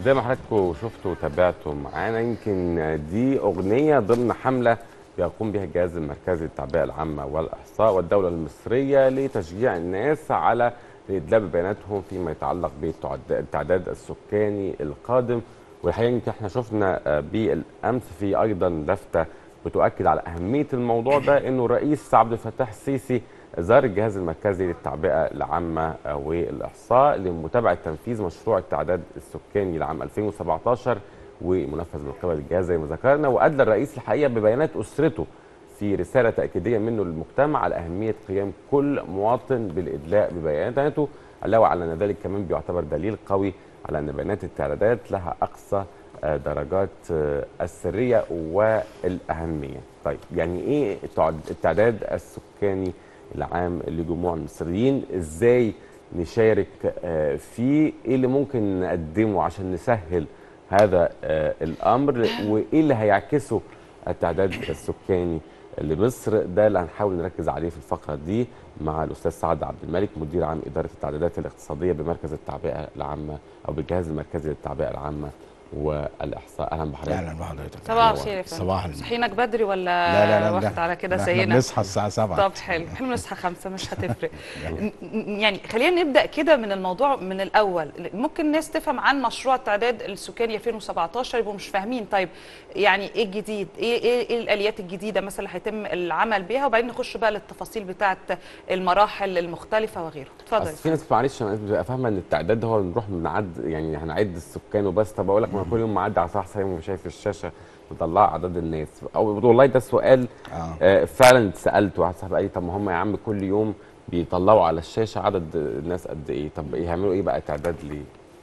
زي ما حضراتكم شفتوا وتابعتوا معانا يمكن دي اغنيه ضمن حمله بيقوم بها الجهاز المركزي للتعبئه العامه والاحصاء والدوله المصريه لتشجيع الناس على الادلاء ببياناتهم فيما يتعلق بالتعداد السكاني القادم والحقيقه يمكن احنا شفنا بالامس في ايضا لفته بتؤكد على اهميه الموضوع ده انه الرئيس عبد الفتاح السيسي زار الجهاز المركزي للتعبئه العامه والاحصاء لمتابعه تنفيذ مشروع التعداد السكاني لعام 2017 ومنفذ من قبل الجهاز زي ما ذكرنا وادلى الرئيس الحقيقه ببيانات اسرته في رساله تاكيديه منه للمجتمع على اهميه قيام كل مواطن بالادلاء ببياناته علاوه على ان ذلك كمان بيعتبر دليل قوي على ان بيانات التعدادات لها اقصى درجات السريه والاهميه. طيب يعني ايه التعداد السكاني العام لجموع المصريين؟ ازاي نشارك فيه؟ ايه اللي ممكن نقدمه عشان نسهل هذا الامر وايه اللي هيعكسه التعداد السكاني لمصر ده اللي هنحاول نركز عليه في الفقره دي مع الاستاذ سعد عبد الملك مدير عام اداره التعدادات الاقتصاديه بمركز التعبئه العامه او بالجهاز المركزي للتعبئه العامه والاحصاء اهلا بحضرتك اهلا بحضرتك صباح الخير يا فندم صباح الخير صحينك بدري ولا لا لا لا واخد على كده احنا سينا بنصحى الساعه 7 طب حلو حلو نصحى خمسة مش هتفرق يعني خلينا نبدا كده من الموضوع من الاول ممكن الناس تفهم عن مشروع التعداد السكاني 2017 يبقوا مش فاهمين طيب يعني ايه الجديد ايه ايه, إيه الاليات الجديده مثلا اللي هيتم العمل بيها وبعدين نخش بقى للتفاصيل بتاعه المراحل المختلفه وغيره اتفضل في ناس معلش انا بتبقى فاهمه ان التعداد ده هو نروح نعد يعني هنعد السكان وبس طب اقول لك ما كل يوم معدي على صح صحيح وشايف الشاشه مطلعه عدد الناس او والله ده سؤال آه. آه فعلا اتسالته واحد صاحبي قال لي طب ما هم يا عم كل يوم بيطلعوا على الشاشه عدد الناس قد ايه طب يعملوا ايه بقى تعداد ليه؟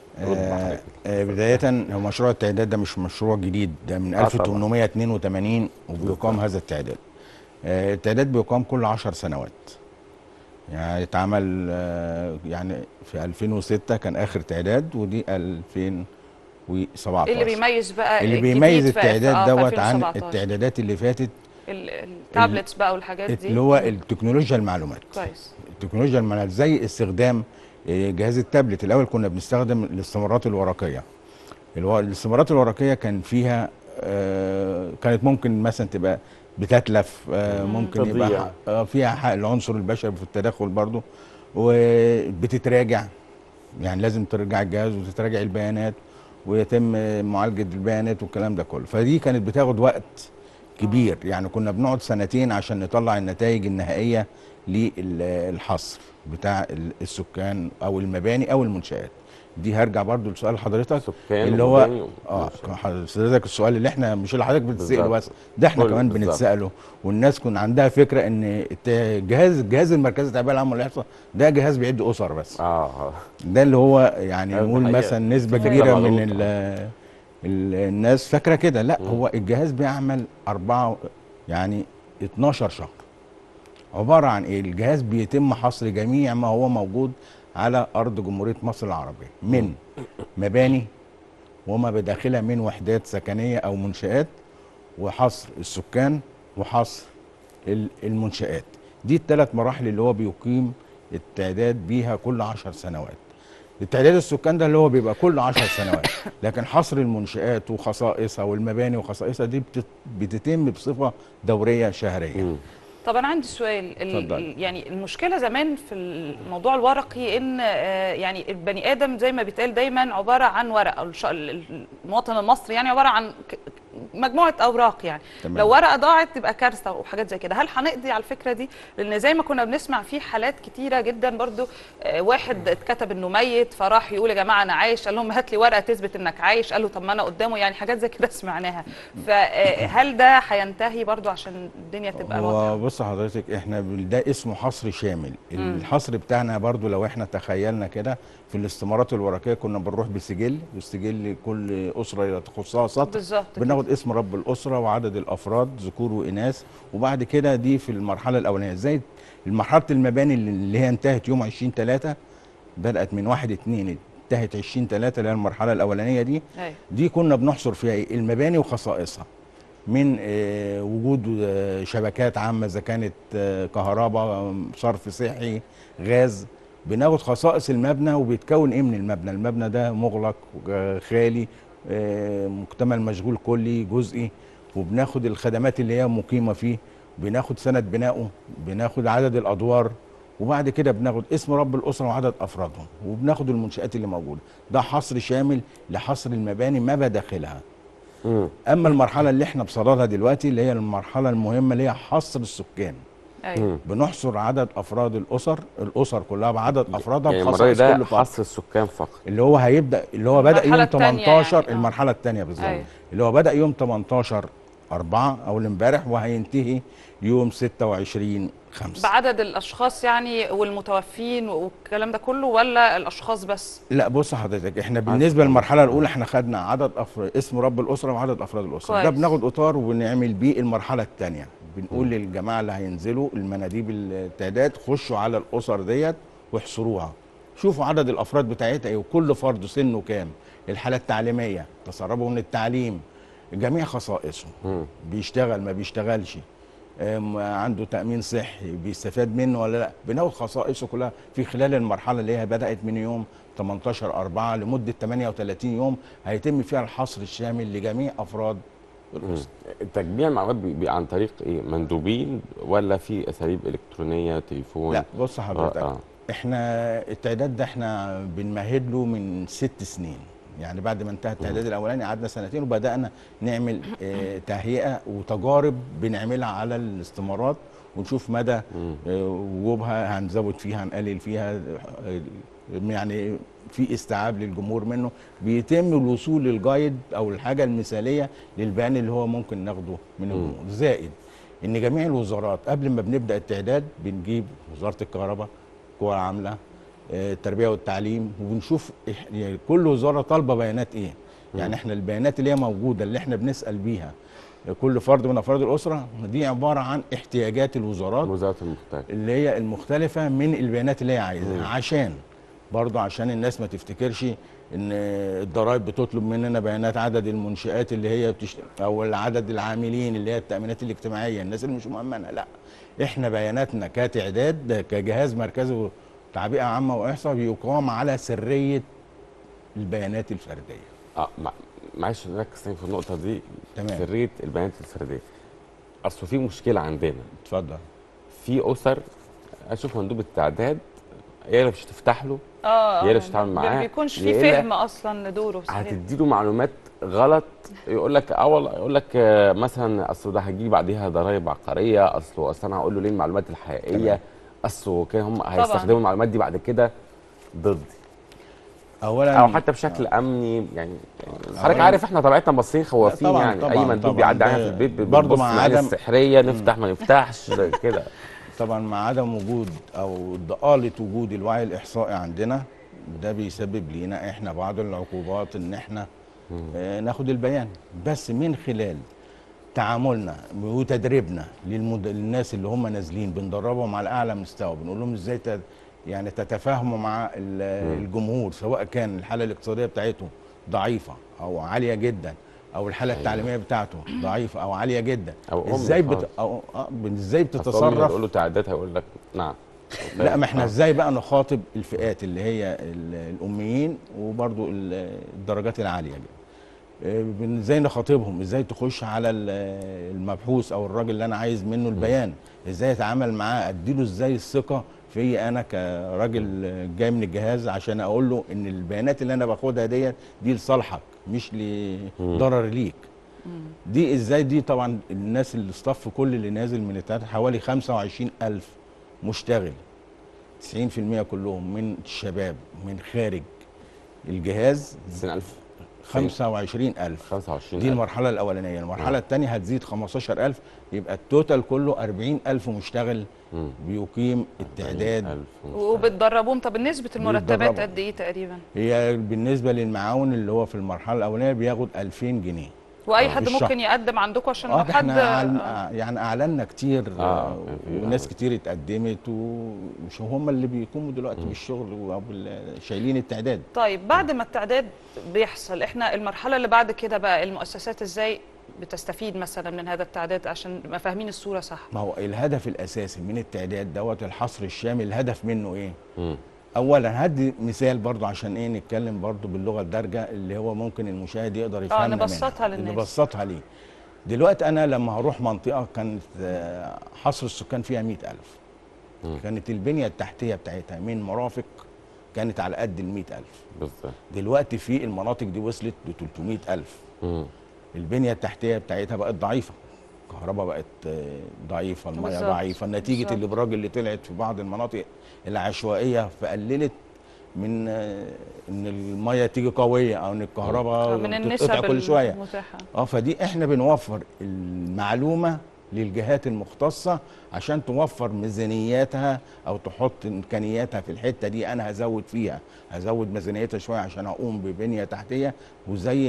آه آه بداية هو مشروع التعداد ده مش مشروع جديد ده من آه 1882 وبيقام هذا التعداد آه التعداد بيقام كل 10 سنوات يعني اتعمل آه يعني في 2006 كان اخر تعداد ودي 2017 ايه اللي بيميز بقى اللي الجديد بيميز في- التعداد آه، في دوت عن 2017. التعدادات اللي فاتت ال- التابلتس بقى والحاجات دي اللي هو التكنولوجيا المعلومات كويس التكنولوجيا المعلومات زي استخدام آه، جهاز التابلت الاول كنا بنستخدم الاستمارات الورقيه الو- الاستمارات الورقيه كان فيها آه، كانت ممكن مثلا تبقى بتتلف آه، ممكن تضيع. يبقى آه، فيها حق العنصر البشري في التدخل برضو وبتتراجع يعني لازم ترجع الجهاز وتتراجع البيانات ويتم معالجه البيانات والكلام ده كله فدي كانت بتاخد وقت كبير يعني كنا بنقعد سنتين عشان نطلع النتائج النهائيه للحصر بتاع ال- السكان او المباني او المنشات دي هرجع برضو لسؤال حضرتك سكان اللي هو ومباني اه ومنشآت. حضرتك السؤال اللي احنا مش اللي حضرتك بتساله بالظبط. بس ده احنا كله كمان بالظبط. بنتساله والناس كان عندها فكره ان الت- الجهاز الجهاز المركزي للتعبئه العامه والاحصاء ده جهاز بيعد اسر بس اه ده اللي هو يعني أيوة، نقول الحقيقة. مثلا نسبه فكرة كبيره من مغلوطة. ال- ال- الناس فاكره كده لا مم. هو الجهاز بيعمل أربعة يعني 12 شهر عباره عن ايه الجهاز بيتم حصر جميع ما هو موجود على ارض جمهوريه مصر العربيه من مباني وما بداخلها من وحدات سكنيه او منشات وحصر السكان وحصر ال- المنشآت دي الثلاث مراحل اللي هو بيقيم التعداد بيها كل عشر سنوات التعداد السكان ده اللي هو بيبقى كل عشر سنوات لكن حصر المنشآت وخصائصها والمباني وخصائصها دي بتت- بتتم بصفة دورية شهرية مم. طب انا عندي سؤال ال- اتفضل. ال- يعني المشكله زمان في الموضوع الورقي ان آه، يعني البني ادم زي ما بيتقال دايما عباره عن ورقه أو الش- ال- المواطن المصري يعني عباره عن ك- مجموعه اوراق يعني تمام. لو ورقه ضاعت تبقى كارثه وحاجات زي كده هل هنقضي على الفكره دي لان زي ما كنا بنسمع في حالات كتيره جدا برضو آه، واحد اتكتب انه ميت فراح يقول يا جماعه انا عايش قال لهم هات لي ورقه تثبت انك عايش قال له طب ما انا قدامه يعني حاجات زي كده سمعناها فهل ده هينتهي برضو عشان الدنيا تبقى واضحه هو بص حضرتك احنا بال- ده اسمه حصر شامل مم. الحصر بتاعنا برضو لو احنا تخيلنا كده في الاستمارات الورقيه كنا بنروح بسجل والسجل كل اسره تخصها سطر بالظبط كده. بناخد اسم رب الاسره وعدد الافراد ذكور واناث وبعد كده دي في المرحله الاولانيه زي مرحله المباني اللي- اللي هي انتهت يوم 20 3 بدات من 1 2 انتهت 20 3 اللي هي المرحله الاولانيه دي أيوة. دي كنا بنحصر فيها ايه المباني وخصائصها من آه، وجود آه، شبكات عامه اذا كانت آه، كهرباء آه، صرف صحي غاز بناخد خصائص المبنى وبيتكون ايه من المبنى المبنى ده مغلق وج- خالي آه، مكتمل مشغول كلي جزئي وبناخد الخدمات اللي هي مقيمه فيه بناخد سند بنائه بناخد عدد الادوار وبعد كده بناخد اسم رب الاسره وعدد افرادهم وبناخد المنشات اللي موجوده ده حصر شامل لحصر المباني ما بداخلها مم. اما المرحله اللي احنا بصددها دلوقتي اللي هي المرحله المهمه اللي هي حصر السكان ايوه مم. بنحصر عدد افراد الاسر الاسر كلها بعدد افرادها يعني المره بخصائص ده كل فرد حصر السكان فقط اللي هو هيبدا اللي هو بدا المرحلة يوم التانية 18 يعني، آه. المرحله الثانيه بالظبط أيوة. اللي هو بدا يوم 18 4 اول امبارح وهينتهي يوم 26 5 بعدد الاشخاص يعني والمتوفين والكلام ده كله ولا الاشخاص بس لا بص حضرتك احنا بالنسبه للمرحله الاولى احنا خدنا عدد أفر... اسم رب الاسره وعدد افراد الاسره ده كويس. بناخد اطار وبنعمل بيه المرحله الثانيه بنقول للجماعه اللي هينزلوا المناديب التعداد خشوا على الاسر ديت واحصروها شوفوا عدد الافراد بتاعتها ايه وكل فرد سنه كام الحاله التعليميه تسربوا من التعليم جميع خصائصه مم. بيشتغل ما بيشتغلش أم، عنده تأمين صحي بيستفاد منه ولا لا بناخد خصائصه كلها في خلال المرحلة اللي هي بدأت من يوم 18 4 لمدة 38 يوم هيتم فيها الحصر الشامل لجميع أفراد الأسرة تجميع المعلومات بي- بي عن طريق ايه مندوبين ولا في اساليب الكترونيه تليفون لا بص حضرتك آه، آه. احنا التعداد ده احنا بنمهد له من ست سنين يعني بعد ما انتهى التعداد الاولاني قعدنا سنتين وبدانا نعمل اه تهيئه وتجارب بنعملها على الاستمارات ونشوف مدى مم. اه وجوبها هنزود فيها هنقلل فيها اه يعني في استيعاب للجمهور منه بيتم الوصول للجايد او الحاجه المثاليه للبيان اللي هو ممكن ناخده من الجمهور زائد ان جميع الوزارات قبل ما بنبدا التعداد بنجيب وزاره الكهرباء القوى العامله آه، التربيه والتعليم وبنشوف إح- يعني كل وزاره طالبه بيانات ايه يعني احنا البيانات اللي هي موجوده اللي احنا بنسال بيها كل فرد من افراد الاسره دي عباره عن احتياجات الوزارات وزاره المختلفه اللي هي المختلفه من البيانات اللي هي عايزاها عشان برضه عشان الناس ما تفتكرش ان الضرائب بتطلب مننا بيانات عدد المنشآت اللي هي بتشت... او عدد العاملين اللي هي التأمينات الاجتماعية الناس اللي مش مؤمنة لا احنا بياناتنا كتعداد كجهاز مركزي تعبئة عامة وإحصاء بيقام على سرية البيانات الفردية اه مع- معلش نركز تاني في النقطه دي تمام. سريه البيانات الفرديه اصل في مشكله عندنا اتفضل في اسر اشوف مندوب التعداد يا اللي مش هتفتح له اه يا اللي مش هتتعامل ما معاه بيكونش يا في إلا فهم اصلا لدوره صحيح هتدي له معلومات غلط يقول لك اه والله يقول لك آه، مثلا اصل ده هيجي بعديها ضرائب عقاريه اصله اصل انا هقول له ليه المعلومات الحقيقيه تمام. اصله كده هم هيستخدموا المعلومات دي بعد كده ضدي اولا او حتى بشكل امني يعني حضرتك أولاً- عارف احنا طبيعتنا مصريين خوافين طبعاً، يعني طبعاً، اي مندوب طبعاً. بيعدي علينا ده في البيت برضه برضه مع مع عدم- السحريه نفتح ما نفتحش كده طبعا مع عدم وجود او ضآلة وجود الوعي الاحصائي عندنا ده بيسبب لينا احنا بعض العقوبات ان احنا آه ناخد البيان بس من خلال تعاملنا وتدريبنا للمد... للناس اللي هم نازلين بندربهم على اعلى مستوى بنقول لهم ازاي ت... يعني تتفاهموا مع ال- الجمهور سواء كان الحاله الاقتصاديه بتاعته ضعيفه او عاليه جدا او الحاله التعليميه بتاعته ضعيفه او عاليه جدا أو أم ازاي خالص. بت... أو... آه، ازاي تقول بتتصرف له تعداد هيقول لك نعم لا ما احنا آه. ازاي بقى نخاطب الفئات اللي هي ال- الاميين وبرضو ال- الدرجات العاليه جدا آه، بن- ازاي نخاطبهم ازاي تخش على ال- المبحوث او الراجل اللي انا عايز منه البيان ازاي اتعامل معاه اديله ازاي الثقه في انا كراجل جاي من الجهاز عشان اقول له ان البيانات اللي انا باخدها ديت دي لصالحك مش لضرر ليك دي ازاي دي طبعا الناس اللي الصف كل اللي نازل من التعداد حوالي 25 الف مشتغل 90% كلهم من الشباب من خارج الجهاز 90000 25 الف 25 دي المرحله الاولانيه المرحله الثانيه هتزيد 15000 يبقى التوتال كله 40000 مشتغل بيقيم التعداد وبتدربوهم طب نسبه المرتبات بيتدربوا. قد ايه تقريبا هي بالنسبه للمعاون اللي هو في المرحله الاولانيه بياخد 2000 جنيه واي آه، حد في الشهر. ممكن يقدم عندكم عشان اه لو ده حد احنا أعلن يعني اعلنا كتير آه، آه في- وناس كتير اتقدمت ومش هم اللي بيقوموا دلوقتي بالشغل او بال- شايلين التعداد طيب بعد ما التعداد بيحصل احنا المرحله اللي بعد كده بقى المؤسسات ازاي بتستفيد مثلا من هذا التعداد عشان نبقى فاهمين الصوره صح ما هو الهدف الاساسي من التعداد دوت الحصر الشامل الهدف منه ايه مم. اولا هدي مثال برضو عشان ايه نتكلم برضو باللغه الدارجه اللي هو ممكن المشاهد يقدر يفهمنا منها. نبسطها للناس. نبسطها ليه دلوقتي انا لما هروح منطقه كانت آه، حصر السكان فيها مئة ألف مم. كانت البنيه التحتيه بتاعتها من مرافق كانت على قد ال ألف بالظبط دلوقتي في المناطق دي وصلت ل 300 ألف مم. البنيه التحتيه بتاعتها بقت ضعيفه الكهرباء بقت آه، ضعيفه الميه بالظبط. ضعيفه نتيجه بالظبط. الابراج اللي طلعت في بعض المناطق العشوائيه فقللت من آه، ان الميه تيجي قويه او ان الكهرباء من تتقطع النسب كل شويه المتاحه اه فدي احنا بنوفر المعلومه للجهات المختصه عشان توفر ميزانياتها او تحط امكانياتها في الحته دي انا هزود فيها هزود ميزانيتها شويه عشان اقوم ببنيه تحتيه وزي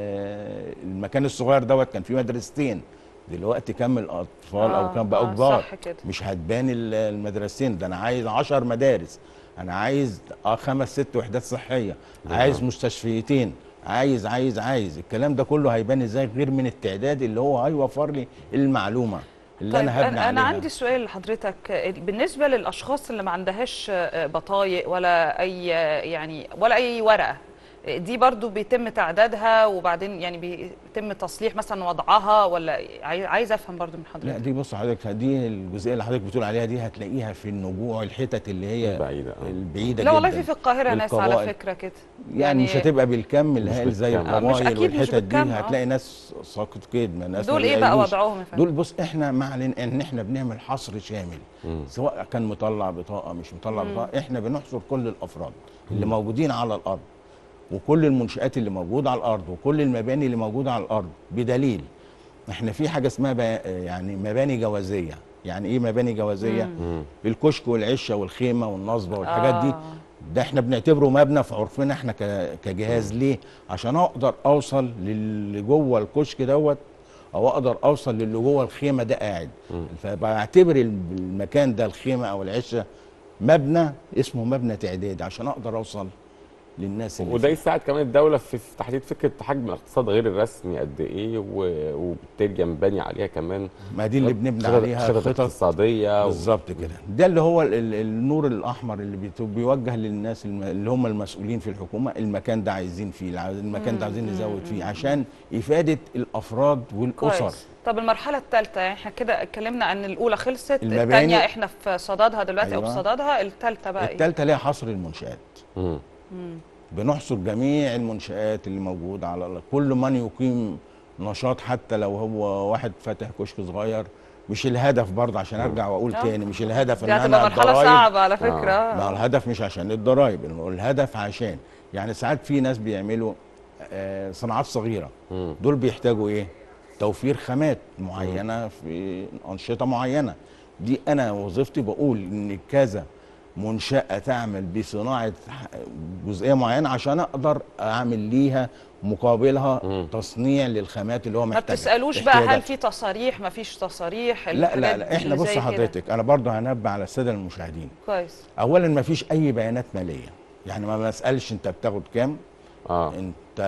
ال- المكان الصغير دوت كان فيه مدرستين دلوقتي كم الاطفال آه، او كم بقوا آه، كبار صح كده. مش هتبان ال- المدرستين ده انا عايز عشر مدارس انا عايز اه خمس ست وحدات صحيه نعم. عايز مستشفيتين عايز عايز عايز الكلام ده كله هيبان ازاي غير من التعداد اللي هو هيوفر لي المعلومه اللي طيب انا هبني انا, أنا عليها عندي سؤال لحضرتك بالنسبه للاشخاص اللي ما عندهاش بطايق ولا اي يعني ولا اي ورقه دي برضو بيتم تعدادها وبعدين يعني بيتم تصليح مثلا وضعها ولا عاي- عايزه افهم برضو من لا حضرتك دي بص حضرتك دي الجزئيه اللي حضرتك بتقول عليها دي هتلاقيها في النجوع الحتت اللي هي البعيدة، آه. البعيده لا والله جداً. في في القاهره ناس على والقبائل. فكره كده يعني, مش هتبقى بالكم الهائل زي بالكم. آه، مش القبائل أكيد مش والحتت دي بالكم، آه. هتلاقي ناس ساقط كدمه ناس دول ما ايه بقى بيعيشوش. وضعهم يا فندم؟ دول بص احنا معلن ان احنا بنعمل حصر شامل مم. سواء كان مطلع بطاقه مش مطلع بطاقه احنا بنحصر كل الافراد اللي موجودين على الارض وكل المنشات اللي موجوده على الارض وكل المباني اللي موجوده على الارض بدليل احنا في حاجه اسمها بقى- يعني مباني جوازيه يعني ايه مباني جوازيه مم. الكشك والعشه والخيمه والنصبه والحاجات دي آه. ده احنا بنعتبره مبنى في عرفنا احنا ك- كجهاز ليه عشان اقدر اوصل للي جوه الكشك دوت او اقدر اوصل للي جوه الخيمه ده قاعد فبعتبر المكان ده الخيمه او العشه مبنى اسمه مبنى تعداد عشان اقدر اوصل للناس اللي وده فيه. يساعد كمان الدولة في في تحديد فكرة حجم الاقتصاد غير الرسمي قد ايه و- وبالتالي ينبني عليها كمان ما دي اللي بنبني خطط- عليها خطط خطط اقتصادية و- بالظبط كده ده اللي هو ال- ال- النور الاحمر اللي بيت- بيوجه للناس الم- اللي هم المسؤولين في الحكومه المكان ده عايزين فيه الع- المكان ده عايزين نزود فيه عشان افاده الافراد والاسر كويس طب المرحله الثالثه يعني احنا كده اتكلمنا عن الاولى خلصت المباني- الثانيه احنا في صددها دلوقتي او في أيوة. صددها الثالثه بقى ايه الثالثه ليها حصر المنشات مم. بنحصر جميع المنشآت اللي موجودة على الأرض. كل من يقيم نشاط حتى لو هو واحد فاتح كشك صغير مش الهدف برضه عشان ارجع واقول آه. تاني مش الهدف دي ان هتبقى انا مرحله الضرايب صعبه على فكره آه. ما هو الهدف مش عشان الضرايب إنه الهدف عشان يعني ساعات في ناس بيعملوا آه، صناعات صغيره مم. دول بيحتاجوا ايه توفير خامات معينه في انشطه معينه دي انا وظيفتي بقول ان كذا منشاه تعمل بصناعه ح- جزئيه معينه عشان اقدر اعمل ليها مقابلها مم. تصنيع للخامات اللي هو ما محتاجها بتسالوش بقى هل احتياجات. في تصاريح ما فيش تصاريح لا لا الحاجات لا احنا اللي بص زي كده؟ حضرتك انا برضه هنبه على الساده المشاهدين كويس اولا ما فيش اي بيانات ماليه يعني ما بسالش انت بتاخد كام اه انت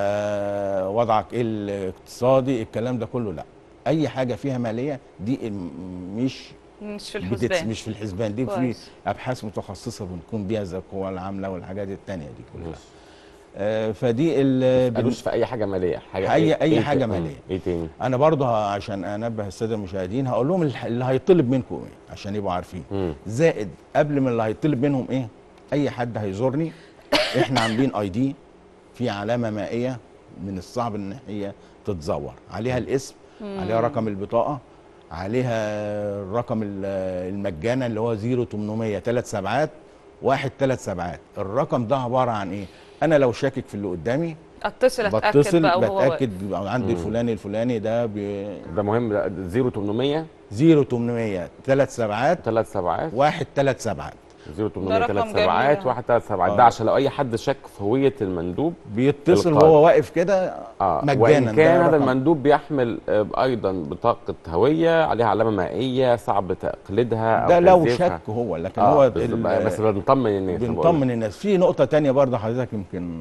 وضعك ايه الاقتصادي الكلام ده كله لا اي حاجه فيها ماليه دي م- مش مش في بتتس الحسبان مش في الحسبان دي في كويس. ابحاث متخصصه بنكون بيها زي القوى العامله والحاجات التانية دي كلها ماشي. آه فدي ال- بن- ملوش في اي حاجة مالية حاجة أي- إيه- أي إيه حاجة تا- مالية. ايه تاني انا برضه ه- عشان انبه الساده المشاهدين هقول لهم الح- اللي هيطلب منكم ايه عشان يبقوا عارفين مم. زائد قبل ما اللي هيطلب منهم ايه اي حد هيزورني احنا عاملين اي دي في علامه مائيه من الصعب ان هي تتزور عليها الاسم عليها رقم البطاقه عليها الرقم ال- المجانا اللي هو 0800 ثلاث سبعات واحد ثلاث سبعات الرقم ده عباره عن ايه انا لو شاكك في اللي قدامي اتصل اتاكد بتصل بقى وهو واقف. بتاكد عندي الفلاني الفلاني ده ب ده مهم ده 0800 0800 ثلاث سبعات ثلاث سبعات واحد ثلاث سبعات 0800 رقم ثلاث جميل. سبعات واحد ثلاث سبعات ده آه. عشان لو اي حد شك في هوية المندوب بيتصل القادم. وهو واقف كده اه مجانا وان ده كان هذا رقم. المندوب بيحمل آه، ايضا بطاقه هويه عليها علامه مائيه صعب تقليدها او ده لو تزييفها. شك هو لكن آه هو بالظبط. ال- بس بنطمن الناس أنا بقول. بنطمن الناس في نقطه تانية برضه حضرتك يمكن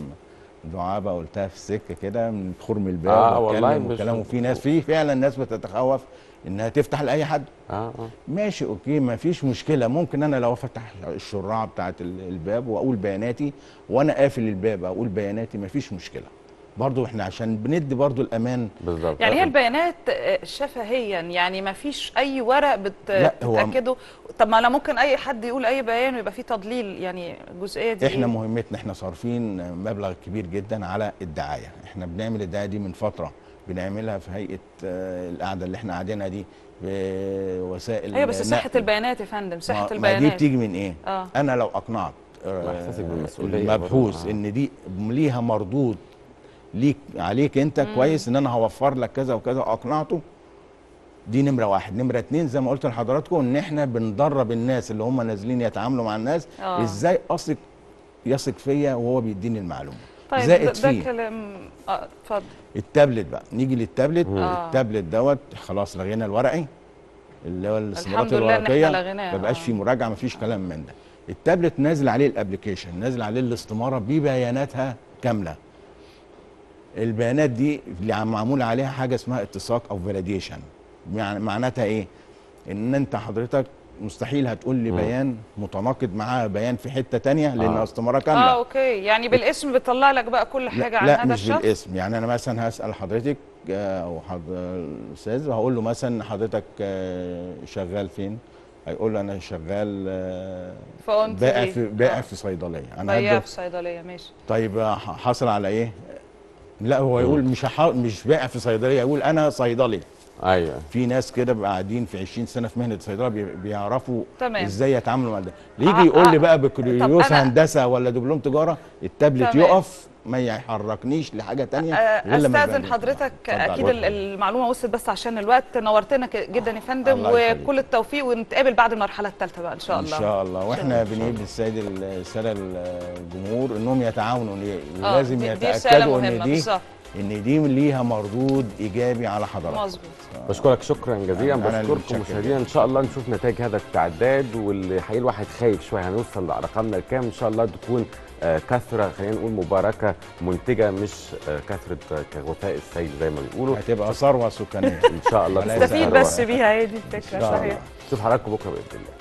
دعابه قلتها في السكه كده من خرم الباب آه، والكلام والله مش- والكلام وفي ناس في فعلا ناس بتتخوف انها تفتح لاي حد اه اه ماشي اوكي ما فيش مشكله ممكن انا لو افتح الشراعه بتاعه ال- الباب واقول بياناتي وانا قافل الباب اقول بياناتي ما فيش مشكله برضو احنا عشان بندي برضو الامان بالظبط يعني هي البيانات آه، شفهيا يعني ما فيش اي ورق بت... لا، هو- بتاكده طب ما انا ممكن اي حد يقول اي بيان ويبقى فيه تضليل يعني الجزئيه دي احنا إيه؟ مهمتنا احنا صارفين مبلغ كبير جدا على الدعايه احنا بنعمل الدعايه دي من فتره بنعملها في هيئه آه، القعده اللي احنا قاعدينها دي بوسائل ايوه بس صحه نقل. البيانات يا فندم صحه ما- ما دي البيانات بتيجي من ايه اه انا لو اقنعت آه، وإحساسك بالمسؤولية المبحوث برضه. آه. ان دي ليها مردود ليك عليك انت كويس ان انا هوفر لك كذا وكذا اقنعته دي نمره واحد نمره اتنين زي ما قلت لحضراتكم ان احنا بندرب الناس اللي هم نازلين يتعاملوا مع الناس آه. ازاي اثق يثق فيا وهو بيديني المعلومه طيب زائد ده, ده فيه كلام اه اتفضل التابلت بقى نيجي للتابلت آه. التابلت دوت خلاص لغينا الورقي اللي هو الاستمارات الحمد لله إن إحنا الورقيه لغيناه، ما بقاش آه. فيه مراجعه ما فيش كلام من ده التابلت نازل عليه الابلكيشن نازل عليه الاستماره ببياناتها كامله البيانات دي اللي عم- معمول عليها حاجه اسمها اتساق او فاليديشن يعني معناتها ايه ان انت حضرتك مستحيل هتقول لي بيان متناقض معاه بيان في حته تانية لانها آه. استماره كامله اه اوكي يعني بالاسم بتطلع لك بقى كل حاجه لا, عن لا هذا مش الشخص بالاسم يعني انا مثلا هسال حضرتك آه، او حض... الاستاذ وهقول له مثلا حضرتك آه، شغال فين هيقول له انا شغال آه، فقمت بائع ليه؟ في بائع آه. في صيدليه انا بياع هبدأ في صيدليه ماشي طيب آه، ح- حصل على ايه لا هو يقول مش هح... مش بائع في صيدليه يقول انا صيدلي ايوه في ناس كده بقى قاعدين في 20 سنه في مهنه الصيدله بي... بيعرفوا تمام. ازاي يتعاملوا مع ده اللي ع- يجي يقول لي ع- بقى طب بكالوريوس أنا- هندسه ولا دبلوم تجاره التابلت تمام. يقف ما يحركنيش لحاجه تانية آه، غير لما استاذن يبقى- حضرتك اتفضل. اكيد ال- المعلومه وصلت بس عشان الوقت نورتنا ك- جدا يا فندم الله يخليك. وكل التوفيق ونتقابل بعد المرحله الثالثه بقى ان شاء ان الله شاء الله واحنا بنجيب السيد الساده الجمهور انهم يتعاونوا إن- آه، لازم دي- دي رسالة يتاكدوا مهمة ان دي بالظبط. ان دي ليها مردود ايجابي على حضرتك مظبوط بشكرك شكرا جزيلا أنا اللي بشكركم متشكر مشاهدينا ان شاء الله نشوف نتائج هذا التعداد واللي حقيقي الواحد خايف شويه هنوصل لارقامنا الكام ان شاء الله تكون آه، كثره خلينا نقول مباركه منتجه مش آه، كثره آه، كغثاء السيل زي ما بيقولوا هتبقى ثروه سكانيه ان شاء الله ولا تكون استفيد ثروة. بس بيها هي دي إن الفكره شاء صحيح الله. نشوف حضراتكم بكره باذن الله